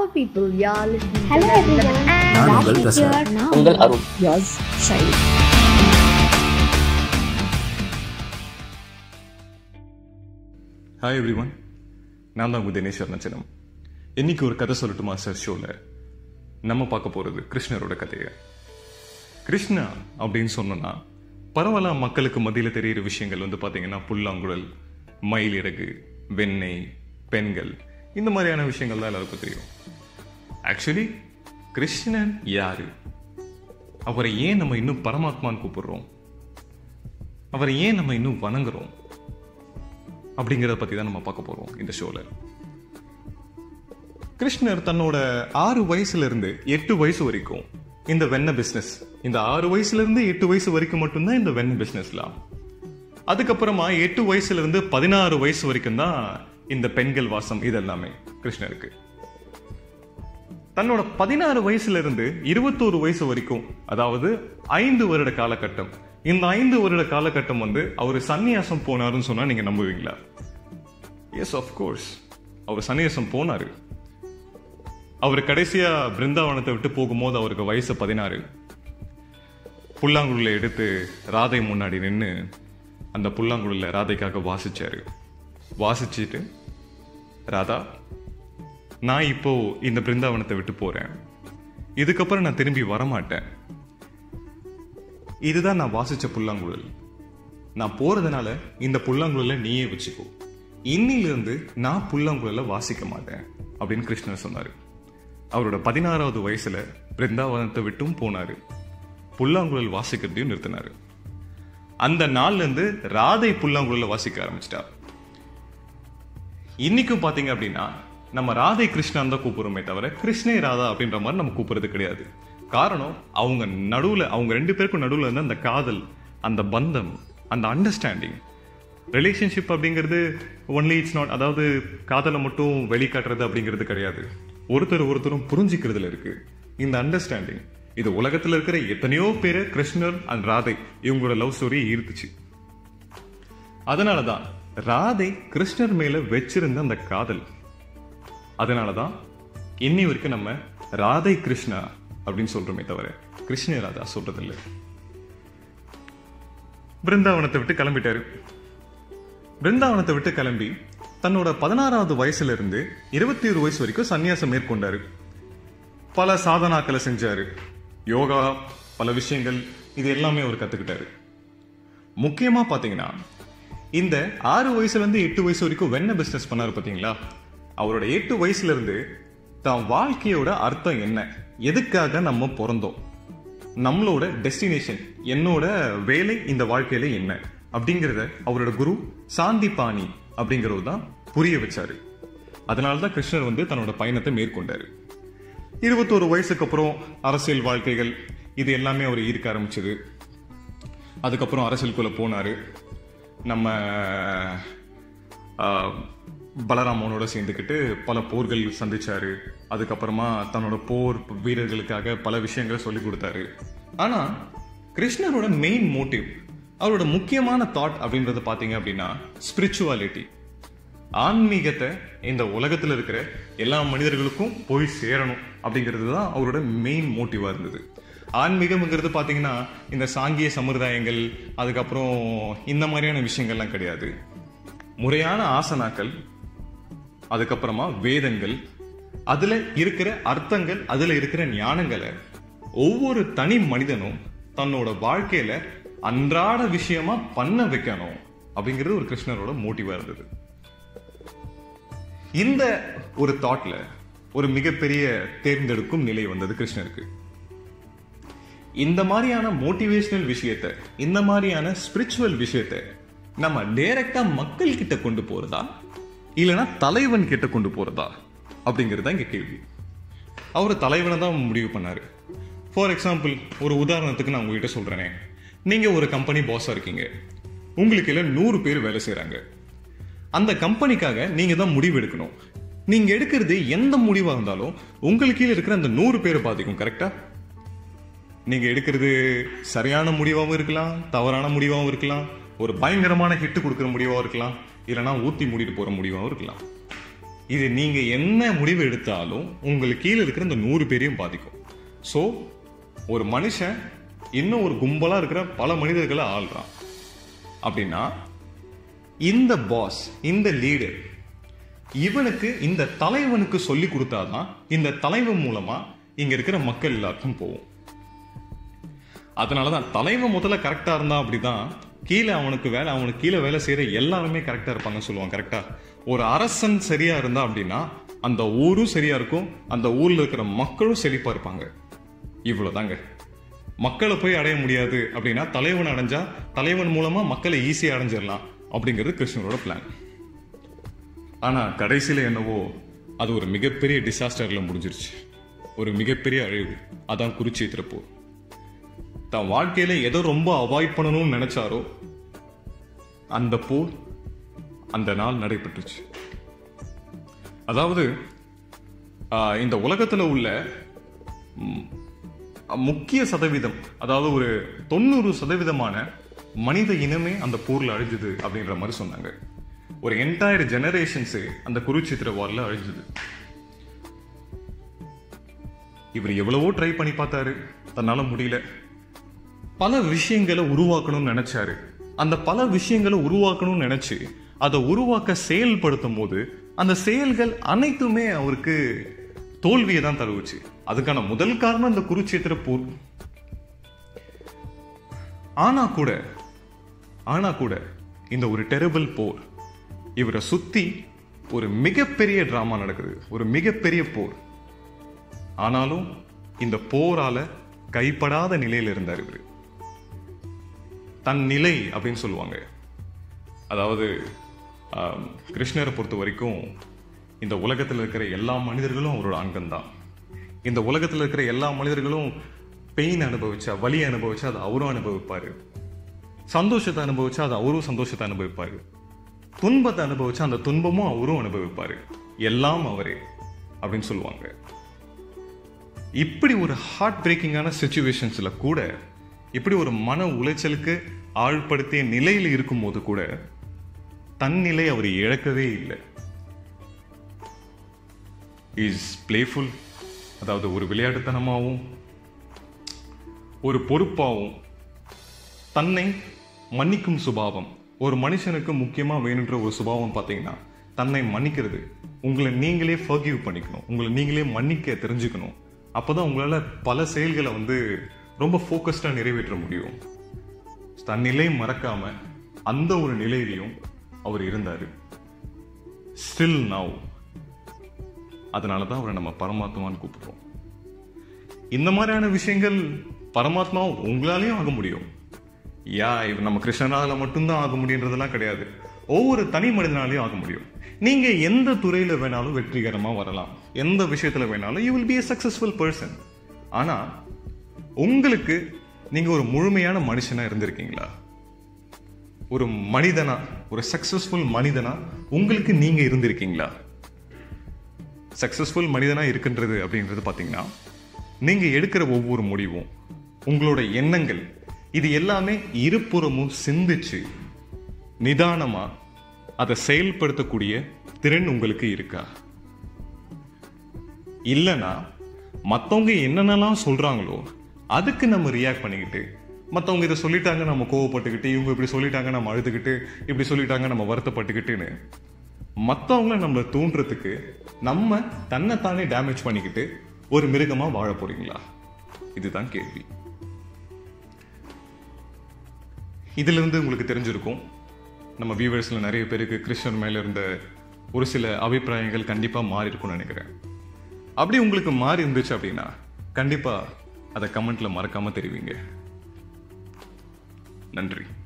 our people. You are listening Hello to everyone. நான் Rashmi உங்கள் Prasad. here. Now உங்கள் Arun yours, Shaili. Hi everyone நான் தான் உங்கள் தினேஷ் அருணாச்சலம் இன்னைக்கு ஒரு கதை சொல்லட்டுமா சார் ஷோவில் நம்ம பார்க்க போகிறது கிருஷ்ணரோட கதையை கிருஷ்ணா அப்படின்னு சொன்னோன்னா பரவலா மக்களுக்கு மத்தியில் தெரியிற விஷயங்கள் வந்து பார்த்தீங்கன்னா புல்லாங்குழல் மயில் இறகு வெண்ணெய் பெண்கள் இந்த மாதிரியான விஷயங்கள் தான் எல்லாருக்கும் தெரியும் ஆக்சுவலி கிருஷ்ணன் யாரு அவரை ஏன் நம்ம இன்னும் பரமாத்மான்னு கூப்பிடுறோம் அவரை ஏன் நம்ம இன்னும் வணங்குறோம் அப்படிங்கிறத பற்றி தான் நம்ம பார்க்க போகிறோம் இந்த ஷோவில் கிருஷ்ணர் தன்னோட ஆறு வயசுல இருந்து எட்டு வயசு வரைக்கும் இந்த வெண்ணெய் பிஸ்னஸ் இந்த ஆறு வயசுல இருந்து எட்டு வயசு வரைக்கும் மட்டும்தான் இந்த வெண்ணெய் பிஸ்னஸ்லாம் அதுக்கப்புறமா எட்டு வயசுல இருந்து பதினாறு வயசு வரைக்கும் தான் இந்த பெண்கள் வாசம் இதெல்லாமே கிருஷ்ணருக்கு தன்னோட பதினாறு வயசுல இருந்து இருபத்தோரு வயசு வரைக்கும் அதாவது ஐந்து வருட காலகட்டம் இந்த ஐந்து வருட காலகட்டம் வந்து அவர் சன்னியாசம் போனாருன்னு சொன்னா நீங்க நம்புவீங்களா எஸ் கோர்ஸ் அவர் சன்னியாசம் போனாரு அவர் கடைசியா பிருந்தாவனத்தை விட்டு போகும்போது அவருக்கு வயசு பதினாறு புல்லாங்குழல எடுத்து ராதை முன்னாடி நின்று அந்த புல்லாங்குழல ராதைக்காக வாசிச்சாரு வாசிச்சுட்டு ராதா நான் இப்போ இந்த பிருந்தாவனத்தை விட்டு போறேன் இதுக்கப்புறம் நான் திரும்பி வரமாட்டேன் இதுதான் நான் வாசிச்ச புல்லாங்குழல் நான் போறதுனால இந்த புல்லாங்குழல நீயே வச்சுக்கோ இன்னிலிருந்து நான் புல்லாங்குழல வாசிக்க மாட்டேன் அப்படின்னு கிருஷ்ணர் சொன்னாரு அவரோட பதினாறாவது வயசுல பிருந்தாவனத்தை விட்டும் போனாரு புல்லாங்குழல் வாசிக்கிறதையும் நிறுத்தினாரு அந்த நாள்ல இருந்து ராதை புல்லாங்குழல வாசிக்க ஆரம்பிச்சிட்டா இன்னைக்கும் பாத்தீங்க அப்படின்னா நம்ம ராதை கிருஷ்ணான் தான் கூப்பிடுறோமே தவிர கிருஷ்ணே ராதா அப்படின்ற மாதிரி நம்ம கூப்பிடுறது கிடையாது காரணம் அவங்க நடுவுல அவங்க ரெண்டு பேருக்கும் நடுவுல இருந்து அந்த காதல் அந்த பந்தம் அந்த அண்டர்ஸ்டாண்டிங் ரிலேஷன்ஷிப் அப்படிங்கிறது ஒன்லி இட்ஸ் நாட் அதாவது காதலை மட்டும் வெளிக்காட்டுறது அப்படிங்கிறது கிடையாது ஒருத்தர் ஒருத்தரும் புரிஞ்சுக்கிறதுல இருக்கு இந்த அண்டர்ஸ்டாண்டிங் இது உலகத்துல இருக்கிற எத்தனையோ பேரை கிருஷ்ணர் அண்ட் ராதை இவங்களோட லவ் ஸ்டோரியை ஈர்த்துச்சு அதனாலதான் ராதை கிருஷ்ணர் மேல வச்சிருந்த அந்த காதல் அதனாலதான் இன்னி வரைக்கும் நம்ம ராதை கிருஷ்ணா அப்படின்னு சொல்றோமே தவிர கிருஷ்ண ராதா சொல்றது இல்ல பிருந்தாவனத்தை விட்டு கிளம்பிட்டாரு பிருந்தாவனத்தை விட்டு கிளம்பி தன்னோட பதினாறாவது வயசுல இருந்து இருபத்தி ஒரு வயசு வரைக்கும் சன்னியாசம் மேற்கொண்டாரு பல சாதனாக்களை செஞ்சாரு யோகா பல விஷயங்கள் இது எல்லாமே அவர் கத்துக்கிட்டாரு முக்கியமா பாத்தீங்கன்னா இந்த ஆறு வயசுல இருந்து எட்டு வயசு வரைக்கும் வெண்ணெய் பிசினஸ் பண்ணாரு பாத்தீங்களா அவரோட எட்டு வயசுல இருந்து தான் வாழ்க்கையோட அர்த்தம் என்ன எதுக்காக நம்ம பிறந்தோம் நம்மளோட டெஸ்டினேஷன் என்னோட வேலை இந்த வாழ்க்கையில என்ன அப்படிங்கறத அவரோட குரு சாந்தி பாணி அப்படிங்கறது தான் புரிய வச்சாரு அதனால தான் கிருஷ்ணர் வந்து தன்னோட பயணத்தை மேற்கொண்டாரு இருபத்தோரு வயசுக்கு அப்புறம் அரசியல் வாழ்க்கைகள் இது எல்லாமே அவர் ஈர்க்க ஆரம்பிச்சது அதுக்கப்புறம் அரசியலுக்குள்ள போனாரு நம்ம ஆஹ், பலராமனோட சேர்ந்துக்கிட்டு பல போர்கள் சந்திச்சாரு அதுக்கப்புறமா தன்னோட போர் வீரர்களுக்காக பல விஷயங்களை சொல்லி கொடுத்தாரு ஆனா கிருஷ்ணரோட மெயின் மோட்டிவ் அவரோட முக்கியமான தாட் அப்படின்றது பாத்தீங்க அப்படின்னா ஸ்பிரிச்சுவாலிட்டி ஆன்மீகத்தை இந்த உலகத்துல இருக்கிற எல்லா மனிதர்களுக்கும் போய் சேரணும் அப்படிங்கிறது தான் அவரோட மெயின் மோட்டிவா இருந்தது ஆன்மீகம்ங்கிறது பாத்தீங்கன்னா இந்த சாங்கிய சம்பிரதாயங்கள் அதுக்கப்புறம் இந்த மாதிரியான விஷயங்கள்லாம் கிடையாது முறையான ஆசனாக்கள் அதுக்கப்புறமா வேதங்கள் அதுல இருக்கிற அர்த்தங்கள் அதுல இருக்கிற ஞானங்களை ஒவ்வொரு தனி மனிதனும் தன்னோட வாழ்க்கையில அன்றாட விஷயமா பண்ண வைக்கணும் அப்படிங்கிறது ஒரு கிருஷ்ணரோட மோட்டிவா இருந்தது இந்த ஒரு தாட்ல ஒரு மிகப்பெரிய தேர்ந்தெடுக்கும் நிலை வந்தது கிருஷ்ணருக்கு இந்த மாதிரியான மோட்டிவேஷனல் விஷயத்த இந்த மாதிரியான ஸ்பிரிச்சுவல் விஷயத்த நம்ம டைரக்டா மக்கள் கிட்ட கொண்டு போறதா இல்லைன்னா தலைவன் கிட்ட கொண்டு போறதா அப்படிங்கிறது தான் இங்க கேள்வி அவர் தலைவனை தான் முடிவு பண்ணாரு ஃபார் எக்ஸாம்பிள் ஒரு உதாரணத்துக்கு நான் உங்ககிட்ட சொல்றேனே நீங்க ஒரு கம்பெனி பாஸா இருக்கீங்க உங்களுக்கு இல்ல நூறு பேர் வேலை செய்றாங்க அந்த கம்பெனிக்காக நீங்க தான் முடிவு எடுக்கணும் நீங்க எடுக்கிறது எந்த முடிவா இருந்தாலும் உங்களுக்கு கீழே இருக்கிற அந்த நூறு பேரை பாதிக்கும் கரெக்டா நீங்க எடுக்கிறது சரியான முடிவாகவும் இருக்கலாம் தவறான முடிவாகவும் இருக்கலாம் ஒரு பயங்கரமான ஹிட் கொடுக்குற முடிவாகவும் இருக்கலாம் இல்லைன்னா ஊத்தி மூடிட்டு போற முடிவாகவும் இருக்கலாம் இது நீங்க என்ன முடிவு எடுத்தாலும் உங்களுக்கு கீழே இருக்கிற இந்த நூறு பேரையும் பாதிக்கும் ஸோ ஒரு மனுஷன் இன்னும் ஒரு கும்பலா இருக்கிற பல மனிதர்களை ஆள்றான் அப்படின்னா இந்த பாஸ் இந்த லீடர் இவனுக்கு இந்த தலைவனுக்கு சொல்லி கொடுத்தாதான் இந்த தலைவன் மூலமா இங்க இருக்கிற மக்கள் எல்லாருக்கும் போகும் அதனாலதான் தலைவன் முதல்ல கரெக்டா இருந்தா அப்படிதான் கீழே அவனுக்கு வேலை அவனுக்கு கீழே வேலை செய்யற எல்லாருமே கரெக்டா இருப்பாங்கன்னு சொல்லுவாங்க கரெக்டா ஒரு அரசன் சரியா இருந்தா அப்படின்னா அந்த ஊரும் சரியா இருக்கும் அந்த ஊர்ல இருக்கிற மக்களும் செழிப்பா இருப்பாங்க இவ்வளவுதாங்க மக்களை போய் அடைய முடியாது அப்படின்னா தலைவன் அடைஞ்சா தலைவன் மூலமா மக்களை ஈஸியா அடைஞ்சிடலாம் அப்படிங்கிறது கிருஷ்ணரோட பிளான் ஆனா கடைசியில என்னவோ அது ஒரு மிகப்பெரிய டிசாஸ்டர்ல முடிஞ்சிருச்சு ஒரு மிகப்பெரிய அழிவு அதான் குருச்சேத்திர போர் தன் வாழ்க்கையில எதை ரொம்ப அவாய்ட் பண்ணணும்னு நினைச்சாரோ அந்த போர் அந்த நாள் நடைபெற்றுச்சு அதாவது ஆஹ், இந்த உலகத்துல உள்ள ம், முக்கிய சதவீதம் அதாவது ஒரு தொண்ணூறு சதவீதமான மனித இனமே அந்த போர்ல அழிஞ்சுது அப்படின்ற மாதிரி சொன்னாங்க ஒரு என்டையர் ஜெனரேஷன்ஸ் அந்த குருச்சித்திர வார்ல அழிஞ்சுது இவர் எவ்வளவோ ட்ரை பண்ணி பார்த்தாரு தன்னால முடியல பல விஷயங்களை உருவாக்கணும்னு நினைச்சாரு அந்த பல விஷயங்களை உருவாக்கணும்னு நினைச்சு அதை உருவாக்க செயல்படுத்தும் போது அந்த செயல்கள் அனைத்துமே அவருக்கு தோல்வியை தான் தருவுச்சு அதுக்கான முதல் காரணம் இந்த குருச்சேத்திர போர் ஆனா கூட ஆனா கூட இந்த ஒரு டெரபிள் போர் இவரை சுத்தி ஒரு மிகப்பெரிய டிராமா நடக்குது ஒரு மிகப்பெரிய போர் ஆனாலும் இந்த போரால கைப்படாத நிலையில இருந்தார் இவர் தன் நிலை அப்படின்னு சொல்லுவாங்க அதாவது ஆம், கிருஷ்ணரை பொறுத்த வரைக்கும் இந்த உலகத்தில் இருக்கிற எல்லா மனிதர்களும் அவரோட அங்கம் தான் இந்த உலகத்தில் இருக்கிற எல்லா மனிதர்களும் பெயின் அனுபவிச்சா வலி அனுபவிச்சா அதை அவரும் அனுபவிப்பாரு சந்தோஷத்தை அனுபவிச்சா அது அவரும் சந்தோஷத்தை அனுபவிப்பாரு துன்பத்தை அனுபவிச்சா அந்த துன்பமும் அவரும் அனுபவிப்பாரு எல்லாம் அவரே அப்படின்னு சொல்லுவாங்க இப்படி ஒரு ஹார்ட் பிரேக்கிங்கான சுச்சுவேஷன்ஸ்ல கூட இப்படி ஒரு மன உளைச்சலுக்கு ஆழ்படுத்திய நிலையில் இருக்கும்போது கூட தன் நிலை அவர் இழக்கவே இல்லை இஸ் பிளேஃபுல் அதாவது ஒரு விளையாட்டுத்தனமாகவும் ஒரு பொறுப்பாகவும் தன்னை மன்னிக்கும் சுபாவம் ஒரு மனுஷனுக்கு முக்கியமா வேணுன்ற ஒரு சுபாவம் பார்த்தீங்கன்னா தன்னை மன்னிக்கிறது உங்களை நீங்களே ஃபர்கிவ் பண்ணிக்கணும் உங்களை நீங்களே மன்னிக்க தெரிஞ்சுக்கணும் அப்பதான் உங்களால பல செயல்களை வந்து ரொம்ப ஃபோக்கஸ்டா நிறைவேற்ற முடியும் தன்னிலை மறக்காம அந்த ஒரு நிலையிலையும் அவர் இருந்தாரு ஸ்டில் நவ் அதனால தான் அவரை நம்ம பரமாத்மான்னு கூப்பிடுறோம் இந்த மாதிரியான விஷயங்கள் பரமாத்மா உங்களாலையும் ஆக முடியும் யா இது நம்ம கிருஷ்ணனால மட்டும்தான் ஆக முடியுன்றதெல்லாம் கிடையாது ஒவ்வொரு தனி மனிதனாலையும் ஆக முடியும் நீங்க எந்த துறையில வேணாலும் வெற்றிகரமா வரலாம் எந்த விஷயத்துல வேணாலும் you will be a successful person ஆனா உங்களுக்கு நீங்க ஒரு முழுமையான மனுஷனா இருந்திருக்கீங்களா ஒரு மனிதனா ஒரு சக்சஸ்ஃபுல் மனிதனா உங்களுக்கு நீங்க இருந்திருக்கீங்களா சக்சஸ்ஃபுல் மனிதனா இருக்கின்றது அப்படின்றது பாத்தீங்கன்னா நீங்க எடுக்கிற ஒவ்வொரு முடிவும் உங்களோட எண்ணங்கள் இது எல்லாமே இருபுறமும் சிந்திச்சு நிதானமா அதை செயல்படுத்தக்கூடிய திறன் உங்களுக்கு இருக்கா இல்லனா மத்தவங்க என்னென்னலாம் சொல்றாங்களோ அதுக்கு நம்ம ரியாக்ட் பண்ணிக்கிட்டு மத்தவங்க இதை சொல்லிட்டாங்க நம்ம கோவப்பட்டுக்கிட்டு இவங்க இப்படி சொல்லிட்டாங்க நம்ம அழுதுகிட்டு இப்படி சொல்லிட்டாங்க நம்ம வருத்தப்பட்டுக்கிட்டுன்னு மத்தவங்கள நம்மளை தூண்டுறதுக்கு நம்ம தன்னைத்தானே டேமேஜ் பண்ணிக்கிட்டு ஒரு மிருகமா வாழ போறீங்களா இதுதான் கேள்வி இதுல இருந்து உங்களுக்கு தெரிஞ்சிருக்கும் நம்ம வியூவர்ஸ்ல நிறைய பேருக்கு கிருஷ்ணன் மேல இருந்த ஒரு சில அபிப்பிராயங்கள் கண்டிப்பா மாறி இருக்கும்னு நினைக்கிறேன் அப்படி உங்களுக்கு மாறி இருந்துச்சு அப்படின்னா கண்டிப்பா அதை கமெண்ட்ல மறக்காம தெரிவிங்க நன்றி